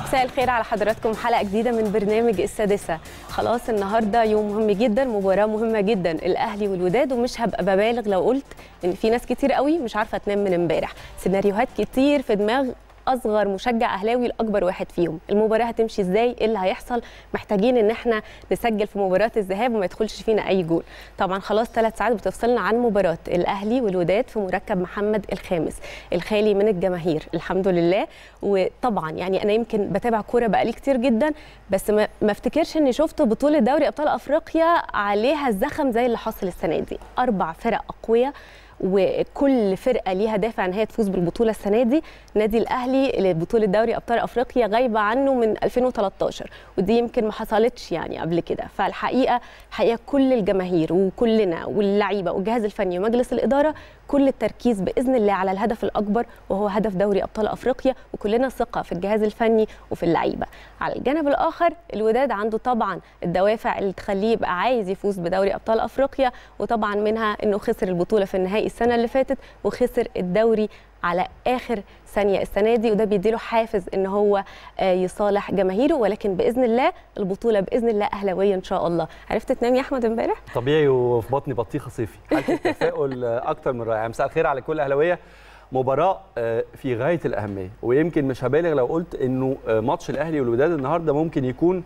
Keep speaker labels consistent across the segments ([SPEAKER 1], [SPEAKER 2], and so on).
[SPEAKER 1] مساء الخير على حضراتكم حلقه جديده من برنامج السادسه خلاص النهارده يوم مهم جدا مباراه مهمه جدا الاهلي والوداد ومش هبقى ببالغ لو قلت ان في ناس كتير قوي مش عارفه تنام من امبارح سيناريوهات كتير في دماغ اصغر مشجع اهلاوي لاكبر واحد فيهم المباراه هتمشي ازاي ايه اللي هيحصل محتاجين ان احنا نسجل في مباراه الذهاب وما يدخلش فينا اي جول طبعا خلاص ثلاث ساعات بتفصلنا عن مباراه الاهلي والوداد في مركب محمد الخامس الخالي من الجماهير الحمد لله وطبعا يعني انا يمكن بتابع كوره بقالي كتير جدا بس ما, ما افتكرش اني شفت بطوله دوري ابطال افريقيا عليها الزخم زي اللي حصل السنه دي اربع فرق اقوياء وكل فرقه ليها دافع ان هي تفوز بالبطوله السنه دي نادي الاهلي لبطوله دوري ابطال افريقيا غايبه عنه من 2013 ودي يمكن ما حصلتش يعني قبل كده فالحقيقه حقيقه كل الجماهير وكلنا واللعيبه والجهاز الفني ومجلس الاداره كل التركيز باذن الله على الهدف الاكبر وهو هدف دوري ابطال افريقيا وكلنا ثقه في الجهاز الفني وفي اللعيبه على الجانب الاخر الوداد عنده طبعا الدوافع اللي تخليه يبقى عايز يفوز بدوري ابطال افريقيا وطبعا منها انه خسر البطوله في النهائي السنه اللي فاتت وخسر الدوري على اخر ثانيه السنه دي وده بيديله حافز ان هو يصالح جماهيره ولكن باذن الله البطوله باذن الله اهلاويه ان شاء الله عرفت تنام يا احمد امبارح
[SPEAKER 2] طبيعي وفي بطني بطيخه صيفي حاله التفاؤل اكتر من رائعه مساء الخير على كل اهلاويه مباراه في غايه الاهميه ويمكن مش هبالغ لو قلت انه ماتش الاهلي والوداد النهارده ممكن يكون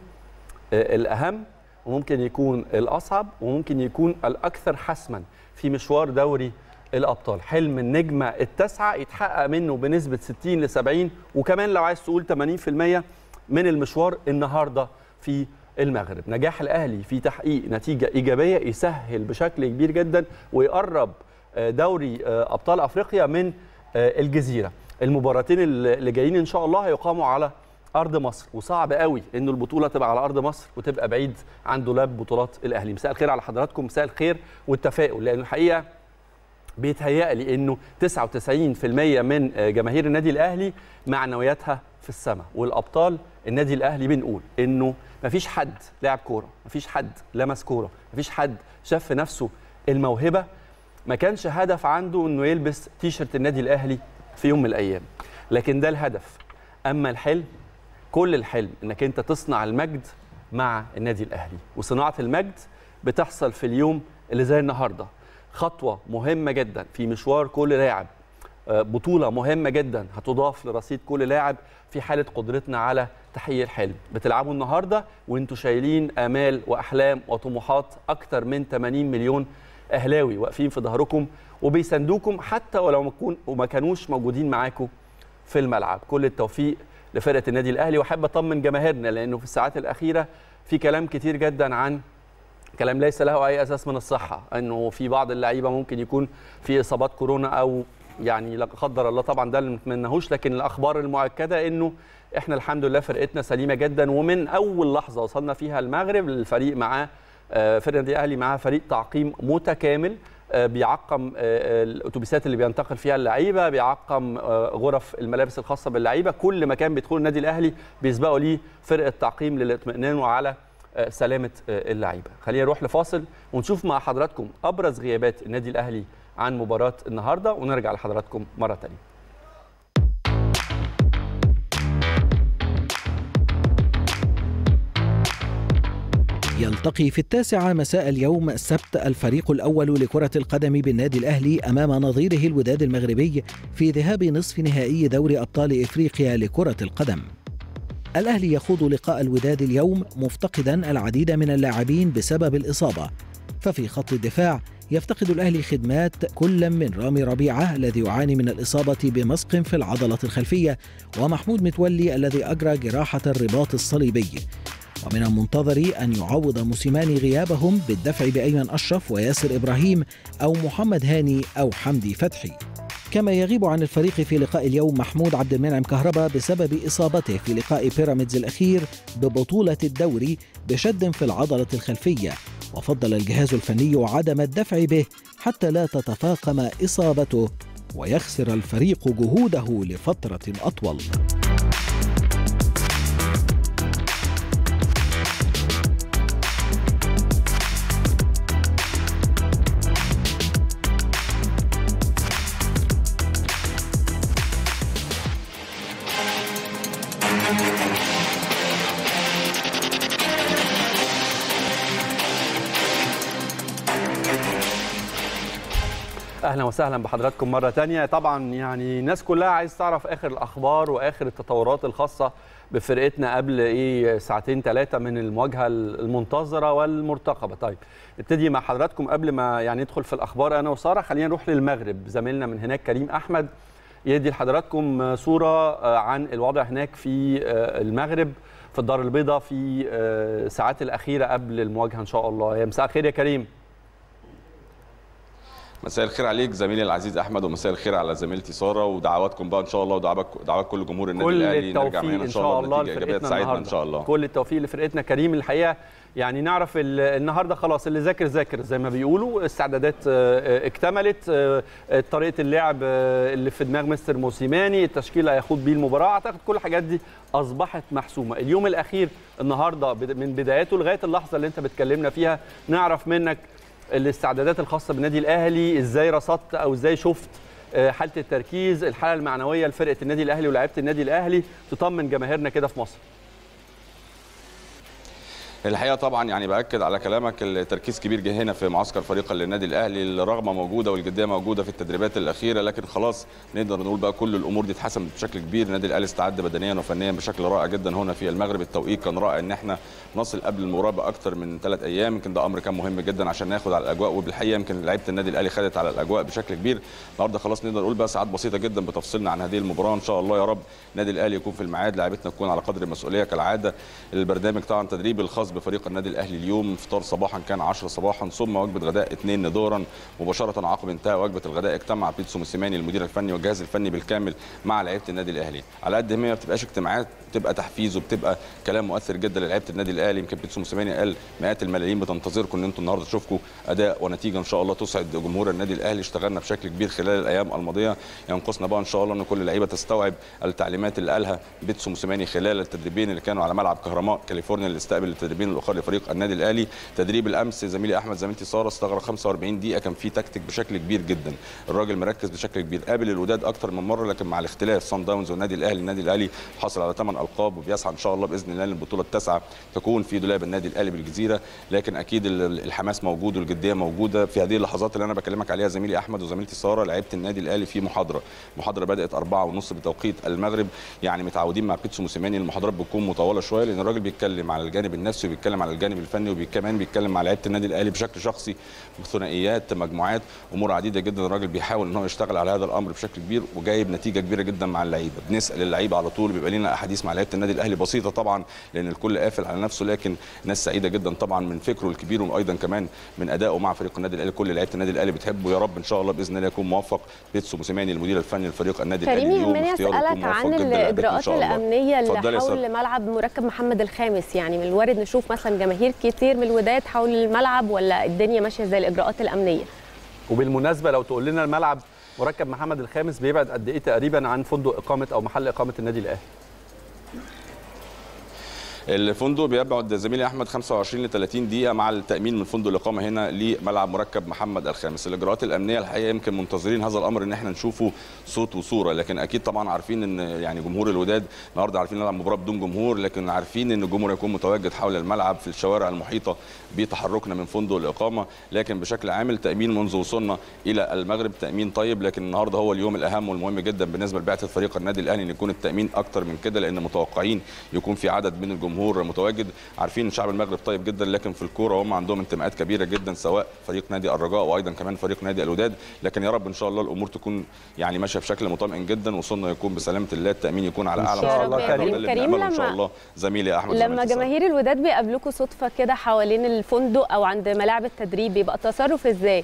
[SPEAKER 2] الاهم وممكن يكون الاصعب وممكن يكون الاكثر حسما في مشوار دوري الابطال حلم النجمه التاسعه يتحقق منه بنسبه 60 ل 70 وكمان لو عايز تقول 80% من المشوار النهارده في المغرب نجاح الاهلي في تحقيق نتيجه ايجابيه يسهل بشكل كبير جدا ويقرب دوري ابطال افريقيا من الجزيره المباراتين اللي جايين ان شاء الله هيقاموا على ارض مصر وصعب قوي انه البطوله تبقى على ارض مصر وتبقى بعيد عن دولاب بطولات الاهلي مساء الخير على حضراتكم مساء الخير والتفاؤل لان الحقيقه بيتهيأ لي انه 99% من جماهير النادي الاهلي معنوياتها في السماء والابطال النادي الاهلي بنقول انه مفيش حد لعب كوره مفيش حد لمس كوره مفيش حد شاف في نفسه الموهبه ما كانش هدف عنده انه يلبس تيشرت النادي الاهلي في يوم من الايام لكن ده الهدف اما الحلم كل الحلم انك انت تصنع المجد مع النادي الاهلي وصناعه المجد بتحصل في اليوم اللي زي النهارده خطوه مهمه جدا في مشوار كل لاعب بطوله مهمه جدا هتضاف لرصيد كل لاعب في حاله قدرتنا على تحقيق الحلم بتلعبوا النهارده وانتوا شايلين امال واحلام وطموحات اكتر من 80 مليون اهلاوي واقفين في ظهركم وبيساندوكم حتى ولو ما كون وما كانوش موجودين معاكم في الملعب كل التوفيق لفرقه النادي الاهلي واحب اطمن جماهيرنا لانه في الساعات الاخيره في كلام كتير جدا عن كلام ليس له اي اساس من الصحه انه في بعض اللعيبه ممكن يكون في اصابات كورونا او يعني لا قدر الله طبعا ده اللي ما نتمناهوش لكن الاخبار المؤكده انه احنا الحمد لله فرقتنا سليمه جدا ومن اول لحظه وصلنا فيها المغرب الفريق معاه فرقه النادي الاهلي معاه فريق تعقيم متكامل بيعقم الاتوبيسات اللي بينتقل فيها اللعيبه بيعقم غرف الملابس الخاصه باللعيبه كل مكان بيدخل النادي الاهلي بيسبقوا ليه فرقه تعقيم للاطمئنان وعلى سلامه اللعيبه خلينا نروح لفاصل ونشوف مع حضراتكم ابرز غيابات النادي الاهلي عن مباراه النهارده ونرجع لحضراتكم مره ثانيه
[SPEAKER 3] يلتقي في التاسعة مساء اليوم السبت الفريق الأول لكرة القدم بالنادي الأهلي أمام نظيره الوداد المغربي في ذهاب نصف نهائي دوري أبطال إفريقيا لكرة القدم الأهلي يخوض لقاء الوداد اليوم مفتقدا العديد من اللاعبين بسبب الإصابة ففي خط الدفاع يفتقد الأهلي خدمات كل من رامي ربيعة الذي يعاني من الإصابة بمسق في العضلة الخلفية ومحمود متولي الذي أجرى جراحة الرباط الصليبي ومن المنتظر أن يعوض موسيماني غيابهم بالدفع بأيمن أشرف وياسر إبراهيم أو محمد هاني أو حمدي فتحي كما يغيب عن الفريق في لقاء اليوم محمود عبد المنعم كهربا بسبب إصابته في لقاء بيراميدز الأخير ببطولة الدوري بشد في العضلة الخلفية وفضل الجهاز الفني عدم الدفع به حتى لا تتفاقم إصابته ويخسر الفريق جهوده لفترة أطول
[SPEAKER 2] اهلا وسهلا بحضراتكم مره تانية طبعا يعني الناس كلها عايز تعرف اخر الاخبار واخر التطورات الخاصه بفرقتنا قبل ايه ساعتين ثلاثه من المواجهه المنتظره والمرتقبه طيب نبتدي مع حضراتكم قبل ما يعني ندخل في الاخبار انا وساره خلينا نروح للمغرب زميلنا من هناك كريم احمد يدي لحضراتكم صوره عن الوضع هناك في المغرب في الدار البيضاء في الساعات الاخيره قبل المواجهه ان شاء الله يا مساء الخير يا كريم
[SPEAKER 4] مساء الخير عليك زميلي العزيز احمد ومساء الخير على زميلتي ساره ودعواتكم بقى ان شاء الله ودعوات دعوات كل جمهور النادي الاهلي
[SPEAKER 2] نرجع من هنا ان شاء الله
[SPEAKER 4] بنتيجه ايجابيه تساعدنا ان شاء الله
[SPEAKER 2] كل التوفيق لفرقتنا كريم الحقيقه يعني نعرف النهارده خلاص اللي ذاكر ذاكر زي ما بيقولوا الاستعدادات اكتملت طريقه اللعب اللي في دماغ مستر موسيماني التشكيل اللي هيخوض بيه المباراه اعتقد كل الحاجات دي اصبحت محسومه اليوم الاخير النهارده من بداياته لغايه اللحظه اللي انت بتكلمنا فيها نعرف منك الاستعدادات الخاصه بالنادي الاهلي ازاي رصدت او ازاي شفت حاله التركيز الحاله المعنويه لفرقه النادي الاهلي ولاعيبه النادي الاهلي تطمن جماهيرنا كده في مصر
[SPEAKER 4] الحقيقه طبعا يعني باكد على كلامك التركيز كبير جه هنا في معسكر فريق النادي الاهلي الرغبه موجوده والجديه موجوده في التدريبات الاخيره لكن خلاص نقدر نقول بقى كل الامور دي اتحسمت بشكل كبير النادي الاهلي استعد بدنيا وفنيا بشكل رائع جدا هنا في المغرب التوقيت كان رائع ان احنا نصل قبل المباراه باكثر من ثلاث ايام يمكن ده امر كان مهم جدا عشان ناخد على الاجواء وبالحقيقه يمكن لعيبه النادي الاهلي خدت على الاجواء بشكل كبير النهارده خلاص نقدر نقول بقى ساعات بسيطه جدا بتفصلنا عن هذه المباراه ان شاء الله يا رب النادي الاهلي يكون في الميعاد لعيبتنا تكون على قدر المسؤوليه كالعاده البرنامج طبعا تدريبي الخاص بفريق النادي الاهلي اليوم فطار صباحا كان 10 صباحا ثم وجبه غداء 2 ظهرا مباشره عقب انتهاء وجبه الغداء اجتمع بيتسو موسيماني المدير الفني والجهاز الفني بالكامل مع لعيبه النادي الاهلي على قد ما ما بتبقاش اجتماعات بتبقى تحفيز وبتبقى كلام مؤثر جدا للعيبه النادي الاهلي يمكن بيتسو موسيماني قال مئات الملايين بتنتظركم ان انتم النهارده تشوفكم اداء ونتيجه ان شاء الله تسعد جمهور النادي الاهلي اشتغلنا بشكل كبير خلال الايام الماضيه ينقصنا بقى ان شاء الله ان كل اللعيبه تستوعب التعليمات اللي قالها بيتسو موسيماني خلال التدريبين اللي كانوا على ملعب كهرماء كاليفورنيا اللي استقبل التدريبين الاخر لفريق النادي الاهلي تدريب الامس زميلي احمد زميلتي ساره استغرق 45 دقيقه كان في تكتيك بشكل كبير جدا الراجل مركز بشكل كبير قابل الوداد اكتر من مره لكن مع الاختلاف صن داونز والنادي الاهلي النادي الاهلي حصل على ثمان القاب وبيسعى ان شاء الله باذن الله للبطوله التاسعه تكون في دولاب النادي الاهلي بالجزيره لكن اكيد الحماس موجود والجديه موجوده في هذه اللحظات اللي انا بكلمك عليها زميلي احمد وزميلتي ساره لعيبه النادي الاهلي في محاضره محاضره بدات أربعة ونص بتوقيت المغرب يعني متعودين مع بيتسو موسيماني المحاضرات بتكون مطوله شويه لان الراجل بيتكلم على الجانب النفسي وبيتكلم على الجانب الفني وكمان بيتكلم مع لعيبه النادي الاهلي بشكل شخصي ثنائيات مجموعات امور عديده جدا الراجل بيحاول ان هو يشتغل على هذا الامر بشكل كبير وجايب نتيجه كبيره جدا مع اللعيبه بنسال اللعيبه على طول بيبقى لنا احاديث مع لعيبه النادي الاهلي بسيطه طبعا لان الكل قافل على نفسه لكن ناس سعيده جدا طبعا من فكره الكبير وايضا كمان من ادائه مع فريق النادي الاهلي كل لعيبه النادي الاهلي بتحبه يا رب ان شاء الله باذن الله يكون موفق بيتسو موسيماني المدير الفني لفريق النادي الاهلي
[SPEAKER 1] كريم
[SPEAKER 4] اليوم
[SPEAKER 1] يهمني اسالك عن الاجراءات الامنيه اللي حول ملعب مركب محمد الخامس يعني من الوارد نشوف مثلا جماهير كتير من الوداد حول الملعب ولا الدنيا ماشيه زي الاجراءات الامنيه
[SPEAKER 2] وبالمناسبه لو تقول لنا الملعب مركب محمد الخامس بيبعد قد ايه تقريبا عن فندق اقامه او محل اقامه النادي الاهلي
[SPEAKER 4] الفندق بيبعد زميلي احمد 25 ل 30 دقيقه مع التامين من فندق الاقامه هنا لملعب مركب محمد الخامس الاجراءات الامنيه الحقيقه يمكن منتظرين هذا الامر ان احنا نشوفه صوت وصوره لكن اكيد طبعا عارفين ان يعني جمهور الوداد النهارده عارفين نلعب مباراه بدون جمهور لكن عارفين ان الجمهور هيكون متواجد حول الملعب في الشوارع المحيطه بتحركنا من فندق الاقامه لكن بشكل عام التامين منذ وصولنا الى المغرب تامين طيب لكن النهارده هو اليوم الاهم والمهم جدا بالنسبه لبعثه فريق النادي الاهلي ان يكون التامين اكتر من كده لان متوقعين يكون في عدد من الجمهور متواجد عارفين ان شعب المغرب طيب جدا لكن في الكوره هم عندهم انتماءات كبيره جدا سواء فريق نادي الرجاء وايضا كمان فريق نادي الوداد لكن يا رب ان شاء الله الامور تكون يعني ماشيه بشكل مطمئن جدا وصلنا يكون بسلامه الله التامين يكون على اعلى
[SPEAKER 1] شاء الله كريم كريم
[SPEAKER 4] لما ان شاء الله زميلي احمد
[SPEAKER 1] لما جماهير الوداد بيقابلوكوا صدفه كده حوالين الفندق او عند ملاعب التدريب بيبقى التصرف ازاي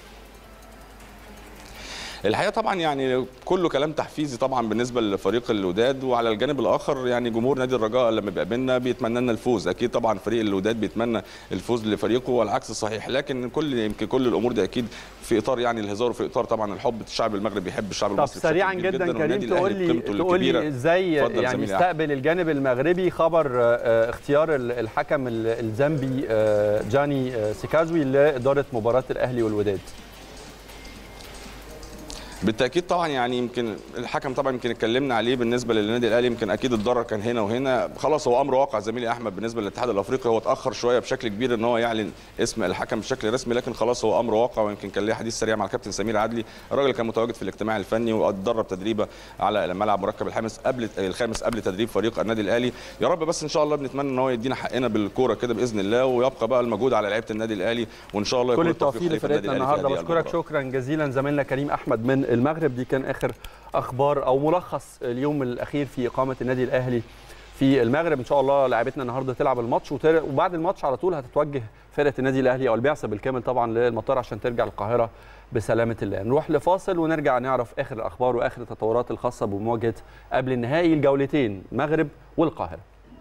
[SPEAKER 4] الحقيقه طبعا يعني كله كلام تحفيزي طبعا بالنسبه لفريق الوداد وعلى الجانب الاخر يعني جمهور نادي الرجاء لما بيقابلنا بيتمنى لنا الفوز اكيد طبعا فريق الوداد بيتمنى الفوز لفريقه والعكس صحيح لكن كل يمكن كل الامور دي اكيد في اطار يعني الهزار وفي اطار طبعا الحب الشعب المغربي بيحب الشعب المصري
[SPEAKER 2] طب سريعا جدا, جدا كريم تقول لي تقول لي ازاي يعني استقبل الجانب المغربي خبر اختيار الحكم الزامبي جاني سيكازوي لاداره مباراه الاهلي والوداد
[SPEAKER 4] بالتاكيد طبعا يعني يمكن الحكم طبعا يمكن اتكلمنا عليه بالنسبه للنادي الاهلي يمكن اكيد الضرر كان هنا وهنا خلاص هو امر واقع زميلي احمد بالنسبه للاتحاد الافريقي هو اتاخر شويه بشكل كبير ان هو يعلن اسم الحكم بشكل رسمي لكن خلاص هو امر واقع ويمكن كان ليه حديث سريع مع الكابتن سمير عدلي الراجل كان متواجد في الاجتماع الفني واتدرب تدريبه على الملعب مركب الخامس قبل الخامس قبل تدريب فريق النادي الاهلي يا رب بس ان شاء الله بنتمنى ان هو يدينا حقنا بالكوره كده باذن الله ويبقى بقى المجهود على لعيبه النادي الاهلي وان شاء الله
[SPEAKER 2] كل
[SPEAKER 4] يكون
[SPEAKER 2] التوفيق
[SPEAKER 4] خليفة
[SPEAKER 2] لفرقتنا
[SPEAKER 4] النادي الأهلي في
[SPEAKER 2] النهارده
[SPEAKER 4] هذه
[SPEAKER 2] بشكرك
[SPEAKER 4] المباراة.
[SPEAKER 2] شكرا جزيلا زميلنا كريم احمد من المغرب دي كان اخر اخبار او ملخص اليوم الاخير في اقامه النادي الاهلي في المغرب ان شاء الله لاعبتنا النهارده تلعب الماتش وتر... وبعد الماتش على طول هتتوجه فرقه النادي الاهلي او البعثه بالكامل طبعا للمطار عشان ترجع القاهره بسلامه الله نروح لفاصل ونرجع نعرف اخر الاخبار واخر التطورات الخاصه بمواجهه قبل النهائي الجولتين المغرب والقاهره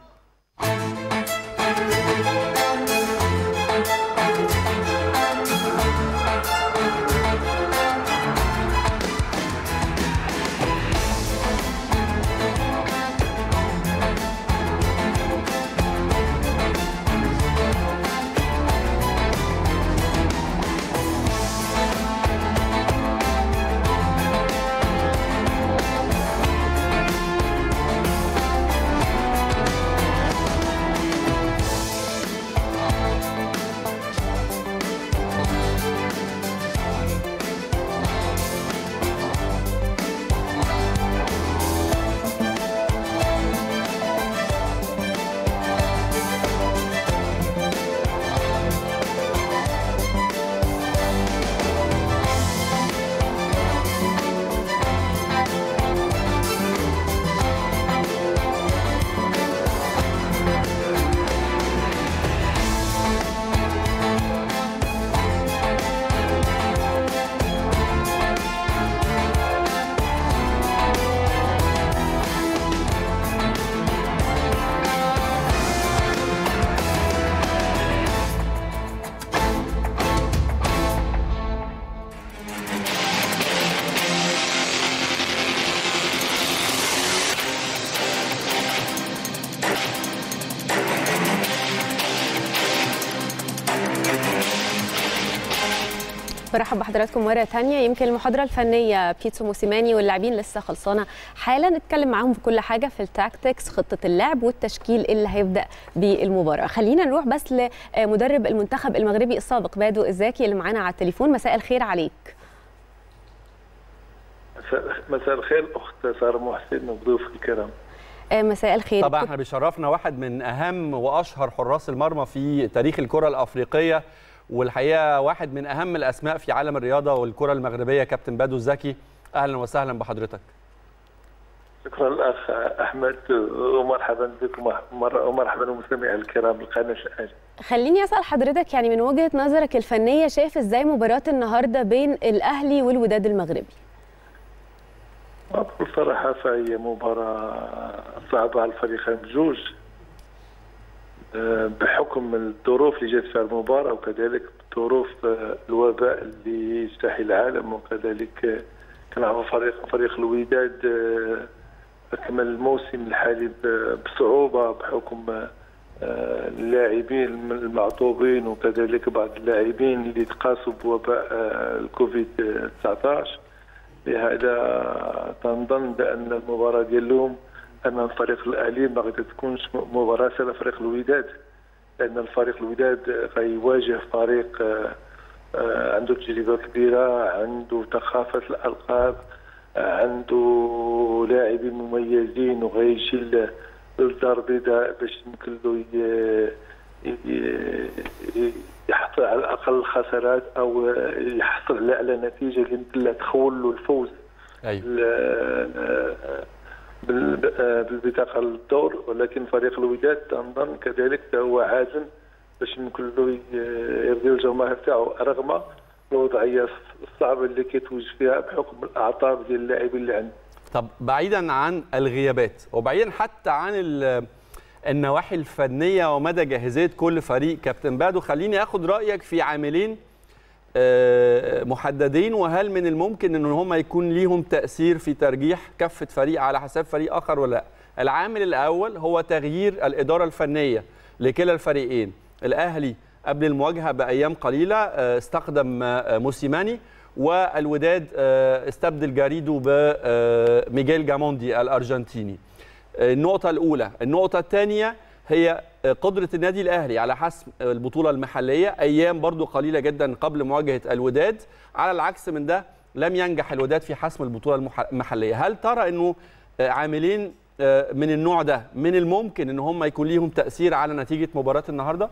[SPEAKER 1] برحب بحضراتكم مره ثانيه يمكن المحاضره الفنيه بيتسو موسيماني واللاعبين لسه خلصانه حالا نتكلم معاهم في كل حاجه في التاكتكس خطه اللعب والتشكيل اللي هيبدا بالمباراه خلينا نروح بس لمدرب المنتخب المغربي السابق بادو الزاكي اللي معانا على التليفون مساء الخير عليك
[SPEAKER 5] مساء الخير اخت ساره محسن وضيوف الكرام
[SPEAKER 1] آه، مساء الخير
[SPEAKER 2] طبعا احنا بيشرفنا واحد من اهم واشهر حراس المرمى في تاريخ الكره الافريقيه والحقيقه واحد من اهم الاسماء في عالم الرياضه والكره المغربيه كابتن بادو الزكي اهلا وسهلا بحضرتك
[SPEAKER 5] شكرا الاخ احمد ومرحبا بكم ومر- ومرحبا بمستمعي الكرام القناه الاهلي
[SPEAKER 1] خليني اسال حضرتك يعني من وجهه نظرك الفنيه شايف ازاي مباراه النهارده بين الاهلي والوداد المغربي
[SPEAKER 5] بكل صراحه فهي مباراه صعبه على الفريقين بجوج آه، بحكم الظروف اللي جات فيها المباراه وكذلك ظروف آه، الوباء اللي يجتاح العالم وكذلك آه، كنعرفوا فريق فريق الوداد آه، اكمل الموسم الحالي ب- بصعوبه بحكم آه، آه، اللاعبين المعطوبين وكذلك بعض اللاعبين اللي تقاسوا بوباء آه، الكوفيد آه، 19 لهذا تنظن بان المباراه ديالهم امام فريق الاهلي ما غادي تكونش مباراه سهله فريق الوداد لان الفريق الوداد غيواجه فريق آه، آه، عنده تجربه كبيره عنده ثقافه الالقاب آه، عنده لاعبين مميزين وغيجي ل- للدار البيضاء باش يمكن له ي- ي- ي- يحصل على اقل الخسارات او يحصل على اعلى نتيجه اللي يمكن لها تخول له الفوز
[SPEAKER 2] ايوه
[SPEAKER 5] بال- بال- بالبطاقه للدور ولكن فريق الوداد تنظن كذلك هو عازم باش يمكن له يرضي الجماهير تاعو رغم الوضعيه الصعبه اللي كيتوج فيها بحكم الاعطاب ديال اللاعبين اللي عنده
[SPEAKER 2] طب بعيدا عن الغيابات وبعيدا حتى عن ال- النواحي الفنيه ومدى جاهزيه كل فريق كابتن بادو خليني اخد رايك في عاملين آه، محددين وهل من الممكن ان هم يكون ليهم تاثير في ترجيح كفه فريق على حساب فريق اخر ولا لا العامل الاول هو تغيير الاداره الفنيه لكلا الفريقين الاهلي قبل المواجهه بايام قليله آه، استخدم آه، موسيماني والوداد آه، استبدل جاريدو بميجيل جاموندي الارجنتيني النقطة الأولى، النقطة الثانية هي قدرة النادي الأهلي على حسم البطولة المحلية أيام برضو قليلة جدا قبل مواجهة الوداد على العكس من ده لم ينجح الوداد في حسم البطولة المح- المحلية هل ترى أنه عاملين من النوع ده من الممكن أن هم يكون ليهم تأثير على نتيجة مباراة النهاردة؟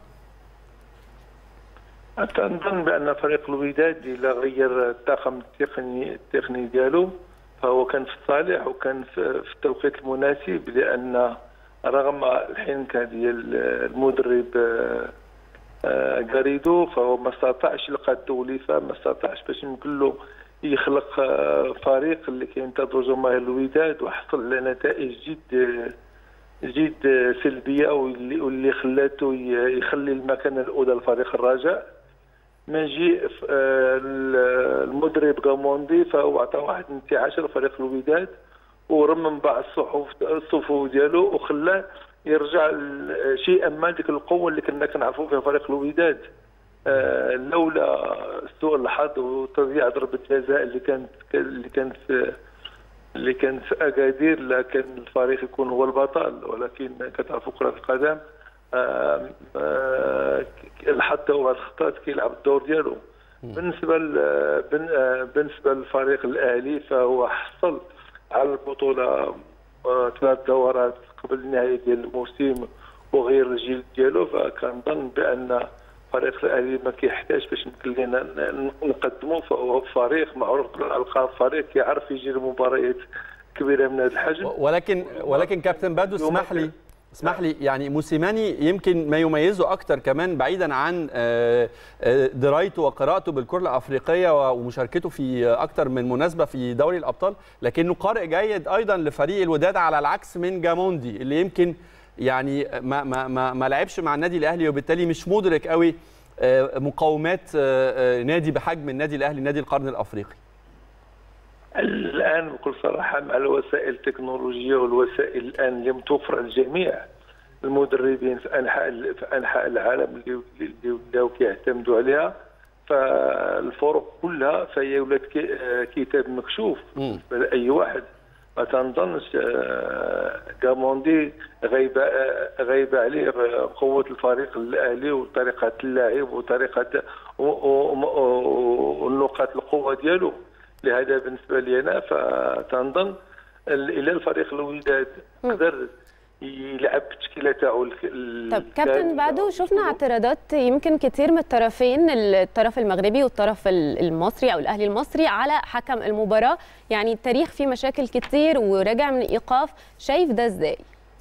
[SPEAKER 5] نظن بان فريق الوداد اذا غير الطاقم التقني التقني ديالو فهو كان في الصالح وكان في في التوقيت المناسب لان رغم الحنكه ديال المدرب آه، آه، غاريدو فهو ما استطاعش يلقى التوليفه ما استطاعش باش يمكن له يخلق آه، فريق اللي كينتظر جماهير الوداد وحصل على نتائج جد آه، جد آه، سلبيه واللي واللي خلاته ي- يخلي المكانه الاولى لفريق الرجاء من جي ف- آه، ال- المدرب غاموندي فهو عطى واحد انتعاش لفريق الوداد ورمم بعض الصحف الصفوف ديالو وخلاه يرجع ل- شيئا ما ديك القوه اللي كنا كنعرفوا فيها فريق الوداد آه، لولا سوء الحظ وتضييع ضربه جزاء اللي كانت اللي كانت في اللي كانت في اكادير لا كان الفريق يكون هو البطل ولكن كتعرفوا كره القدم آه، آه، الحظ هو بعض الخطات كيلعب الدور ديالو بالنسبه ل- بن- آه، بالنسبه للفريق الاهلي فهو حصل على البطوله آه، ثلاث دورات قبل النهايه ديال الموسم وغير الجيل ديالو فكنظن بان فريق الاهلي ما كيحتاج باش يمكن لنا ن- نقدموا فهو فريق معروف بالالقاب فريق كيعرف يجير مباريات كبيره من هذا الحجم
[SPEAKER 2] ولكن ولكن كابتن بادو اسمح لي اسمح لي يعني موسيماني يمكن ما يميزه اكتر كمان بعيدا عن آه، آه، درايته وقراءته بالكره الافريقيه ومشاركته في اكتر من مناسبه في دوري الابطال لكنه قارئ جيد ايضا لفريق الوداد على العكس من جاموندي اللي يمكن يعني ما ما ما, ما لعبش مع النادي الاهلي وبالتالي مش مدرك قوي آه، مقاومات آه، آه، نادي بحجم النادي الاهلي نادي القرن الافريقي
[SPEAKER 5] الان بكل صراحه مع الوسائل التكنولوجيه والوسائل الان اللي متوفره للجميع المدربين في انحاء في انحاء العالم اللي اللي ولاو كيعتمدوا عليها فالفرق كلها فهي ولات كي- آه، كتاب مكشوف
[SPEAKER 2] مم.
[SPEAKER 5] بالنسبه لاي واحد ما تنظنش آه، كاموندي غايبه آه، غايبه عليه قوه الفريق الاهلي وطريقه اللعب وطريقه و- و- و- والنقاط القوه ديالو لهذا بالنسبه لي انا فتنظن ال- الى الفريق الوداد قدر يلعب بالتشكيله تاعو الك-
[SPEAKER 1] طب كابتن
[SPEAKER 5] الكاملة.
[SPEAKER 1] بعده شفنا اعتراضات يمكن كتير من الطرفين الطرف المغربي والطرف ال- المصري او الاهلي المصري على حكم المباراه يعني التاريخ فيه مشاكل كتير وراجع من ايقاف شايف ده ازاي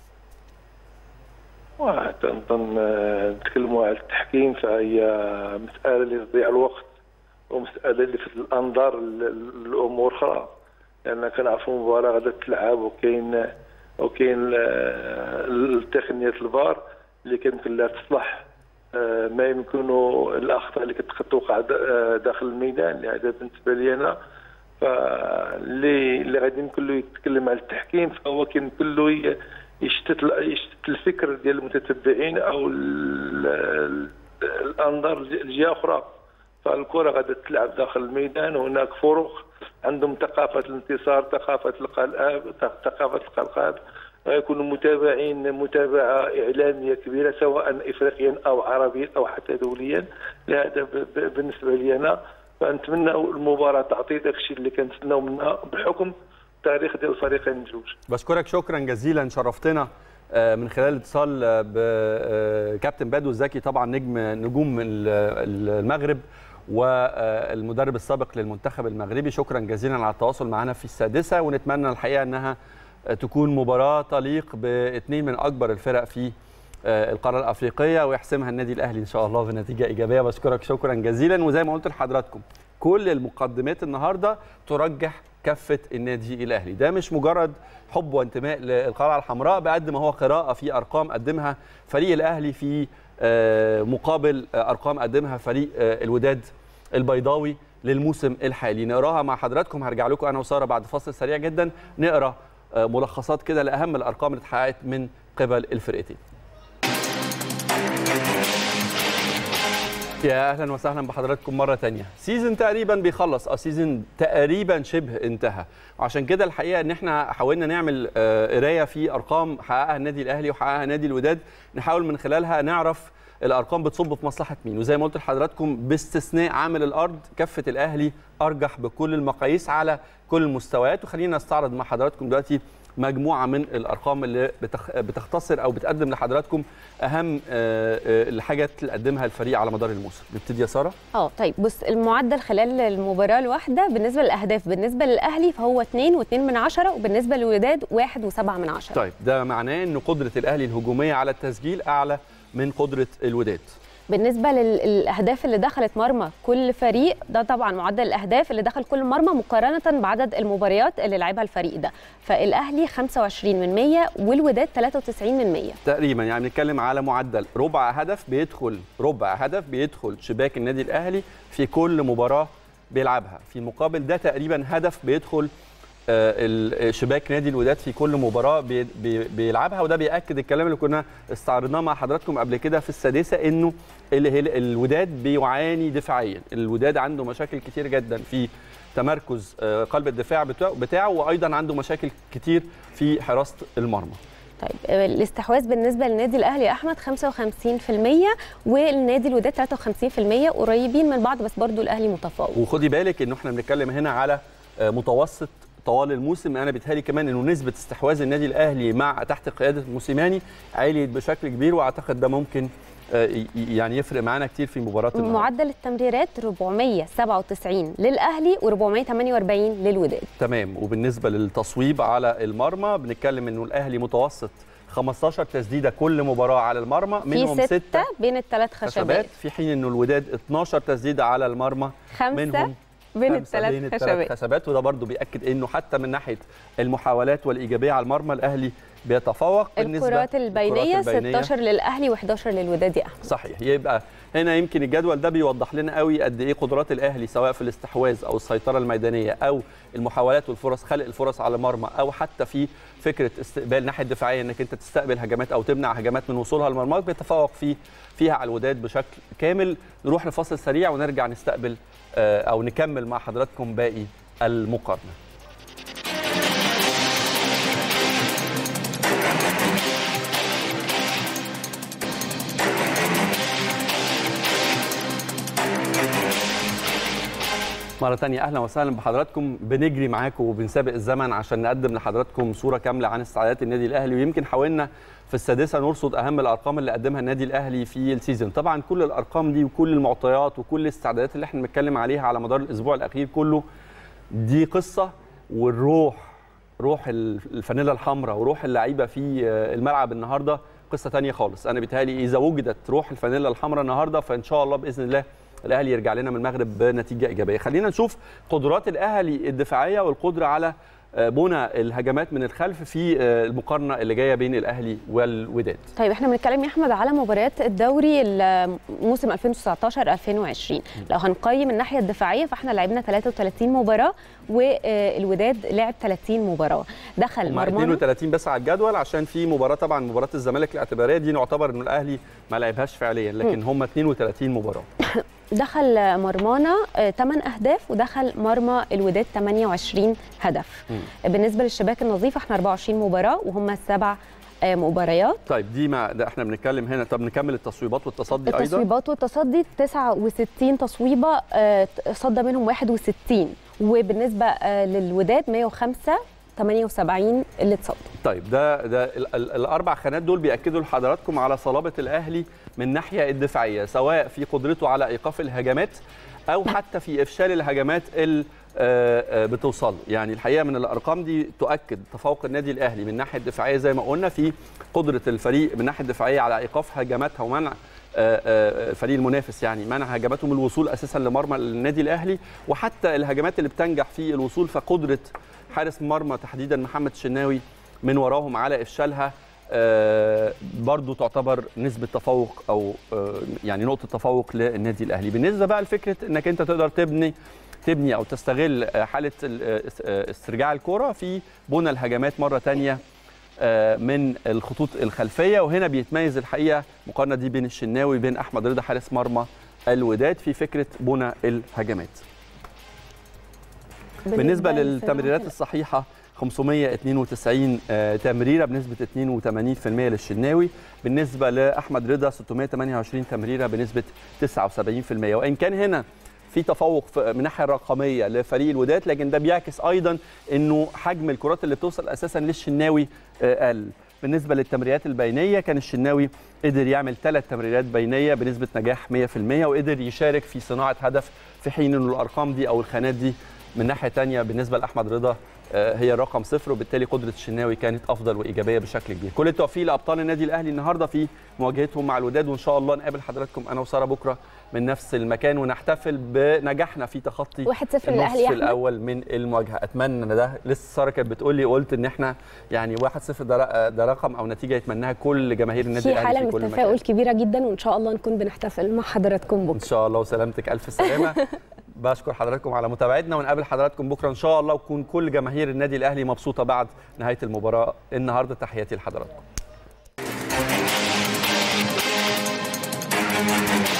[SPEAKER 5] تنظن آه، نتكلموا على التحكيم فهي مساله اللي تضيع الوقت ومساله اللي في الانظار ال- ال- الامور اخرى لان كنعرفوا مباراه غادا تلعب وكاين وكاين آه، التقنيه الفار اللي كيمكن لها تصلح آه، ما يمكن الاخطاء اللي كتوقع د- آه، داخل الميدان لهذا بالنسبه لي انا فاللي اللي غادي يمكن له يتكلم على التحكيم فهو كيمكن له ي- يشتت يشتت الفكر ديال المتتبعين او ال- ال- الانظار لجهه اخرى فالكره غادي تلعب داخل الميدان وهناك فرق عندهم ثقافه الانتصار ثقافه القلقاب ثقافه القلقاب يكونوا متابعين متابعه اعلاميه كبيره سواء افريقيا او عربيا او حتى دوليا لهذا ب- ب- بالنسبه لي انا فنتمنى المباراه تعطي داك الشيء اللي كنتسناو منها بحكم التاريخ ديال الفريقين بجوج
[SPEAKER 2] بشكرك شكرا جزيلا شرفتنا آه، من خلال الاتصال آه، بكابتن بدو الزكي طبعا نجم نجوم ال- ال- المغرب والمدرب السابق للمنتخب المغربي شكرا جزيلا على التواصل معنا في السادسه ونتمنى الحقيقه انها تكون مباراه تليق باثنين من اكبر الفرق في آه، القاره الافريقيه ويحسمها النادي الاهلي ان شاء الله بنتيجه ايجابيه بشكرك شكرا جزيلا وزي ما قلت لحضراتكم كل المقدمات النهارده ترجح كفه النادي الاهلي ده مش مجرد حب وانتماء للقلعه الحمراء بقد ما هو قراءه في ارقام قدمها فريق الاهلي في آه، مقابل آه، ارقام قدمها فريق آه، الوداد البيضاوي للموسم الحالي نقراها مع حضراتكم هرجع لكم انا وساره بعد فاصل سريع جدا نقرا آه، ملخصات كده لاهم الارقام اللي اتحققت من قبل الفرقتين يا اهلا وسهلا بحضراتكم مره تانية سيزون تقريبا بيخلص اه سيزون تقريبا شبه انتهى وعشان كده الحقيقه ان احنا حاولنا نعمل آه، قرايه في ارقام حققها النادي الاهلي وحققها نادي الوداد نحاول من خلالها نعرف الارقام بتصب في مصلحه مين وزي ما قلت لحضراتكم باستثناء عامل الارض كفه الاهلي ارجح بكل المقاييس على كل المستويات وخلينا نستعرض مع حضراتكم دلوقتي مجموعه من الارقام اللي بتخ... بتختصر او بتقدم لحضراتكم اهم آه، آه، الحاجات اللي قدمها الفريق على مدار الموسم نبتدي يا ساره
[SPEAKER 1] اه طيب بص المعدل خلال المباراه الواحده بالنسبه للاهداف بالنسبه للاهلي فهو 2 و2 من عشرة وبالنسبه للوداد 1 و7 من عشرة
[SPEAKER 2] طيب ده معناه ان قدره الاهلي الهجوميه على التسجيل اعلى من قدره الوداد
[SPEAKER 1] بالنسبه لل- للاهداف اللي دخلت مرمى كل فريق ده طبعا معدل الاهداف اللي دخل كل مرمى مقارنه بعدد المباريات اللي لعبها الفريق ده فالاهلي 25 من 100 والوداد 93 من 100
[SPEAKER 2] تقريبا يعني بنتكلم على معدل ربع هدف بيدخل ربع هدف بيدخل شباك النادي الاهلي في كل مباراه بيلعبها في المقابل ده تقريبا هدف بيدخل آه، ال- شباك نادي الوداد في كل مباراه بي- بي- بيلعبها وده بياكد الكلام اللي كنا استعرضناه مع حضراتكم قبل كده في السادسه انه ال- ال- الوداد بيعاني دفاعيا الوداد عنده مشاكل كتير جدا في تمركز آه، قلب الدفاع بتاعه- بتاعه وايضا عنده مشاكل كتير في حراسه المرمى
[SPEAKER 1] طيب آه، الاستحواذ بالنسبه للنادي الاهلي يا احمد 55% والنادي الوداد 53% قريبين من بعض بس برضو الاهلي متفوق
[SPEAKER 2] وخدي بالك انه احنا بنتكلم هنا على آه، متوسط طوال الموسم انا بيتهيألي كمان انه نسبه استحواذ النادي الاهلي مع تحت قياده موسيماني عليت بشكل كبير واعتقد ده ممكن آه، ي- يعني يفرق معانا كتير في مباراه النهارده
[SPEAKER 1] معدل التمريرات 497 للاهلي و448 للوداد
[SPEAKER 2] تمام وبالنسبه للتصويب على المرمى بنتكلم انه الاهلي متوسط 15 تسديده كل مباراه على المرمى
[SPEAKER 1] في
[SPEAKER 2] منهم
[SPEAKER 1] ستة
[SPEAKER 2] ستة
[SPEAKER 1] بين الثلاث
[SPEAKER 2] خشبات
[SPEAKER 1] خشبات
[SPEAKER 2] في حين انه الوداد 12 تسديده على المرمى
[SPEAKER 1] خمسة
[SPEAKER 2] منهم
[SPEAKER 1] بين
[SPEAKER 2] خمسة بين
[SPEAKER 1] الثلاث
[SPEAKER 2] الثلاث
[SPEAKER 1] خشبات
[SPEAKER 2] خشبات وده برضو بيأكد انه حتى من ناحيه المحاولات والايجابيه على المرمى الاهلي بيتفوق بالنسبه
[SPEAKER 1] الكرات البينية
[SPEAKER 2] الكرات البينية.
[SPEAKER 1] 16 للاهلي و11 للوداد يا احمد
[SPEAKER 2] صحيح يبقى هنا يمكن الجدول ده بيوضح لنا قوي قد ايه قدرات الاهلي سواء في الاستحواذ او السيطره الميدانيه او المحاولات والفرص خلق الفرص على المرمى او حتى في فكره استقبال الناحيه الدفاعيه انك انت تستقبل هجمات او تمنع هجمات من وصولها لمرماك بيتفوق في فيها على الوداد بشكل كامل نروح لفاصل سريع ونرجع نستقبل آه، او نكمل مع حضراتكم باقي المقارنه مرة تانية أهلا وسهلا بحضراتكم بنجري معاكم وبنسابق الزمن عشان نقدم لحضراتكم صورة كاملة عن استعدادات النادي الأهلي ويمكن حاولنا في السادسة نرصد أهم الأرقام اللي قدمها النادي الأهلي في السيزون طبعا كل الأرقام دي وكل المعطيات وكل الاستعدادات اللي احنا بنتكلم عليها على مدار الأسبوع الأخير كله دي قصة والروح روح الفانيلا الحمراء وروح اللعيبة في الملعب النهاردة قصة تانية خالص أنا بيتهيألي إذا وجدت روح الفانيلا الحمراء النهاردة فإن شاء الله بإذن الله الاهلي يرجع لنا من المغرب بنتيجه ايجابيه خلينا نشوف قدرات الاهلي الدفاعيه والقدره على بنى الهجمات من الخلف في المقارنه اللي جايه بين الاهلي والوداد
[SPEAKER 1] طيب احنا بنتكلم يا احمد على مباريات الدوري موسم 2019 2020 لو هنقيم الناحيه الدفاعيه فاحنا لعبنا 33 مباراه والوداد لعب 30 مباراه دخل مرمانا
[SPEAKER 2] 32 بس على الجدول عشان في مباراه طبعا مباراه الزمالك الاعتباريه دي نعتبر ان الاهلي ما لعبهاش فعليا لكن هم 32 مباراه
[SPEAKER 1] دخل مرمانا 8 اهداف ودخل مرمى الوداد 28 هدف م. بالنسبه للشباك النظيفه احنا 24 مباراه وهم سبع مباريات
[SPEAKER 2] طيب دي ما ده احنا بنتكلم هنا طب نكمل التصويبات والتصدي ايضا
[SPEAKER 1] التصويبات والتصدي 69 تصويبه صدى منهم 61 وبالنسبه للوداد 105 78 اللي اتصدوا
[SPEAKER 2] طيب ده ده ال ال الاربع خانات دول بياكدوا لحضراتكم على صلابه الاهلي من الناحيه الدفاعيه سواء في قدرته على ايقاف الهجمات او حتى في افشال الهجمات اللي بتوصل يعني الحقيقه من الارقام دي تؤكد تفوق النادي الاهلي من الناحيه الدفاعيه زي ما قلنا في قدره الفريق من الناحيه الدفاعيه على ايقاف هجماتها ومنع الفريق المنافس يعني منع هجماتهم الوصول اساسا لمرمى النادي الاهلي وحتى الهجمات اللي بتنجح في الوصول فقدره حارس مرمى تحديدا محمد الشناوي من وراهم على افشالها آه برضو تعتبر نسبة تفوق أو آه يعني نقطة تفوق للنادي الأهلي بالنسبة بقى لفكرة أنك أنت تقدر تبني تبني أو تستغل حالة استرجاع الكرة في بنى الهجمات مرة تانية آه من الخطوط الخلفية وهنا بيتميز الحقيقة مقارنة دي بين الشناوي وبين أحمد رضا حارس مرمى الوداد في فكره بنى الهجمات بالنسبه للتمريرات الصحيحه 592 آه، تمريره بنسبه 82% للشناوي بالنسبه لاحمد رضا 628 تمريره بنسبه 79% وان كان هنا في تفوق في- من الناحيه الرقميه لفريق الوداد لكن ده بيعكس ايضا انه حجم الكرات اللي بتوصل اساسا للشناوي آه، قل بالنسبه للتمريرات البينيه كان الشناوي قدر يعمل ثلاث تمريرات بينيه بنسبه نجاح 100% وقدر يشارك في صناعه هدف في حين انه الارقام دي او الخانات دي من ناحيه تانية بالنسبه لاحمد رضا آه، هي رقم صفر وبالتالي قدره الشناوي كانت افضل وايجابيه بشكل كبير كل التوفيق لابطال النادي الاهلي النهارده في مواجهتهم مع الوداد وان شاء الله نقابل حضراتكم انا وساره بكره من نفس المكان ونحتفل بنجاحنا في تخطي
[SPEAKER 1] 1-0 للأهلي يا
[SPEAKER 2] النصف
[SPEAKER 1] أحمد.
[SPEAKER 2] الاول من المواجهه اتمنى ان ده لسه ساره كانت بتقول لي قلت ان احنا يعني 1-0 ده ر- ده رقم او نتيجه يتمناها كل جماهير النادي
[SPEAKER 1] في
[SPEAKER 2] الاهلي
[SPEAKER 1] حاله
[SPEAKER 2] في
[SPEAKER 1] من
[SPEAKER 2] كل
[SPEAKER 1] التفاؤل
[SPEAKER 2] مكان
[SPEAKER 1] كبيره جدا وان شاء الله نكون بنحتفل مع حضراتكم
[SPEAKER 2] ان
[SPEAKER 1] بكره
[SPEAKER 2] شاء الله وسلامتك الف سلامه بشكر حضراتكم على متابعتنا ونقابل حضراتكم بكره ان شاء الله وتكون كل جماهير النادي الاهلي مبسوطه بعد نهايه المباراه النهارده تحياتي لحضراتكم